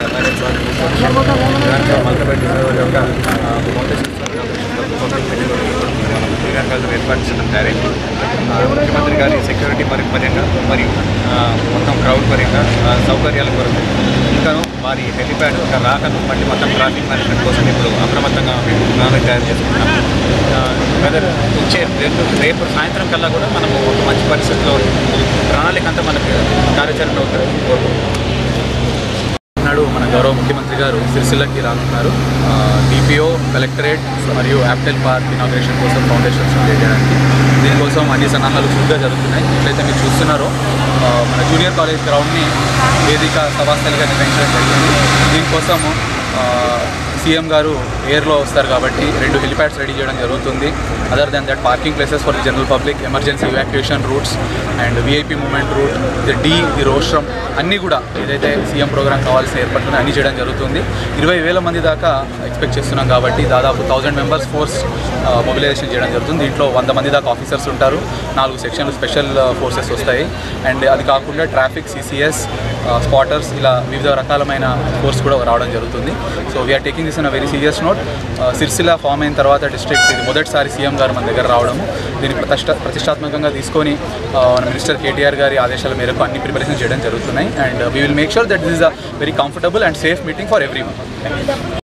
మల్కపేట యొక్క శ్రీరంగాలు ఏర్పాటు చేయడం జరిగింది ఆ, ముఖ్యమంత్రి గారి సెక్యూరిటీ పరి పరంగా మరియు ఆ, మొత్తం క్రౌడ్ పరంగా ఆ, సౌకర్యాల కొరకు ఇంకాను వారి హెలిప్యాడ్ ఒక రాకను మళ్ళీ మొత్తం ట్రాఫిక్ మేనేజ్మెంట్ కోసం ఇప్పుడు అప్రమత్తంగా మేము ప్రణాళిక తయారు చేసుకుంటున్నాం వెదర్ వచ్చే రేపు రేపు సాయంత్రం కల్లా కూడా మనము ఒక మంచి పరిస్థితిలో ప్రణాళిక అంతా మనకు కార్యాచరణ అవుతుంది కోరుకుంటున్నాం నాడు మన గౌరవ ముఖ్యమంత్రి గారు సిరిసిల్లకి రానున్నారు డిపిఓ కలెక్టరేట్ మరియు యాప్టెల్ పార్క్ ఇనాగ్రేషన్ కోసం ఫౌండేషన్స్ క్రియేట్ చేయడానికి దీనికోసం అన్ని సన్నాహాలు చురుగ్గా జరుగుతున్నాయి ఎట్లయితే మీరు చూస్తున్నారో ఆ, మన జూనియర్ కాలేజ్ గ్రౌండ్ని వేదిక సభాస్థలిగా నిర్వహించడం జరిగింది దీనికోసం సీఎం గారు ఎయిర్లో వస్తారు కాబట్టి రెండు హెలిప్యాడ్స్ రెడీ చేయడం జరుగుతుంది other than that parking places for the general public emergency evacuation routes and VIP moment route the D the rostrum అన్నీ కూడా ఏదైతే సీఎం ప్రోగ్రామ్ కావాల్సిన ఏర్పాట్లు అన్నీ చేయడం జరుగుతుంది ఇరవై వేల మంది దాకా ఎక్స్పెక్ట్ చేస్తున్నాం కాబట్టి దాదాపు థౌజండ్ మెంబర్స్ ఫోర్స్ మొబిలైజేషన్ చేయడం జరుగుతుంది దీంట్లో వంద మంది దాకా ఆఫీసర్స్ ఉంటారు నాలుగు సెక్షన్లు స్పెషల్ ఫోర్సెస్ వస్తాయి అండ్ అది కాకుండా ట్రాఫిక్ సిసిఎస్ స్పాటర్స్ ఇలా వివిధ రకాలమైన ఫోర్స్ కూడా రావడం జరుగుతుంది so we're taking this in a very serious note Sircilla form అయిన తర్వాత డిస్ట్రిక్ట్ ఇది మొదటిసారి సీఎం గారు మన దగ్గర రావడము దీన్ని ప్రతిష్ట ప్రతిష్టాత్మకంగా తీసుకొని uh, మన మినిస్టర్ కేటీఆర్ గారి ఆదేశాల మేరకు అన్ని ప్రిపరేషన్ చేయడం జరుగుతున్నాయి and we will make sure that this is a very comfortable and safe meeting for every one